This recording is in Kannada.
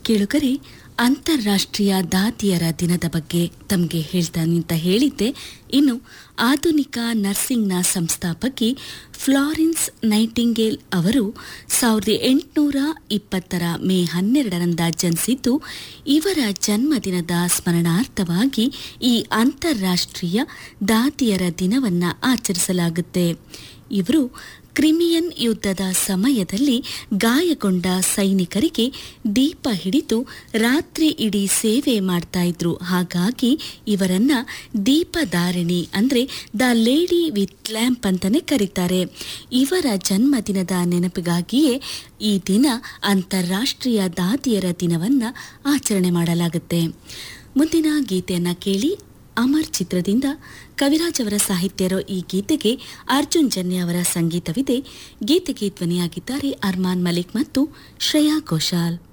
ಕೇಳುಗರೆ ಅಂತಾರಾಷ್ಟ್ರೀಯ ದಾದಿಯರ ದಿನದ ಬಗ್ಗೆ ತಮಗೆ ಹೇಳ್ತಾನೆ ಅಂತ ಹೇಳಿದ್ದೆ ಇನ್ನು ಆಧುನಿಕ ನರ್ಸಿಂಗ್ನ ಸಂಸ್ಥಾಪಕಿ ಫ್ಲಾರೆನ್ಸ್ ನೈಟಿಂಗೇಲ್ ಅವರು ಸಾವಿರದ ಎಂಟುನೂರ ಇಪ್ಪತ್ತರ ಮೇ ಹನ್ನೆರಡರಂದ ಜನಿಸಿದ್ದು ಇವರ ಜನ್ಮದಿನದ ಸ್ಮರಣಾರ್ಥವಾಗಿ ಈ ಅಂತಾರಾಷ್ಟ್ರೀಯ ದಾದಿಯರ ದಿನವನ್ನು ಆಚರಿಸಲಾಗುತ್ತೆ ಇವರು ಕ್ರಿಮಿಯನ್ ಯುದ್ಧದ ಸಮಯದಲ್ಲಿ ಗಾಯಗೊಂಡ ಸೈನಿಕರಿಗೆ ದೀಪ ಹಿಡಿದು ರಾತ್ರಿ ಇಡೀ ಸೇವೆ ಮಾಡ್ತಾ ಇದ್ರು ಹಾಗಾಗಿ ಇವರನ್ನ ದೀಪಧಾರಿಣಿ ಅಂದ್ರೆ ದ ಲೇಡಿ ವಿತ್ ಲ್ಯಾಂಪ್ ಅಂತಾನೆ ಕರೀತಾರೆ ಇವರ ಜನ್ಮದಿನದ ನೆನಪಿಗಾಗಿಯೇ ಈ ದಿನ ಅಂತಾರಾಷ್ಟ್ರೀಯ ದಾದಿಯರ ದಿನವನ್ನ ಆಚರಣೆ ಮಾಡಲಾಗುತ್ತೆ ಮುಂದಿನ ಗೀತೆಯನ್ನ ಕೇಳಿ ಅಮರ್ ಚಿತ್ರದಿಂದ ಕವಿರಾಜ್ ಅವರ ಸಾಹಿತ್ಯ ಇರೋ ಈ ಗೀತೆಗೆ ಅರ್ಜುನ್ ಜನ್ಯ ಅವರ ಸಂಗೀತವಿದೆ ಗೀತೆಗೆ ಧ್ವನಿಯಾಗಿದ್ದಾರೆ ಅರ್ಮಾನ್ ಮಲಿಕ್ ಮತ್ತು ಶ್ರೇಯಾ ಘೋಷಾಲ್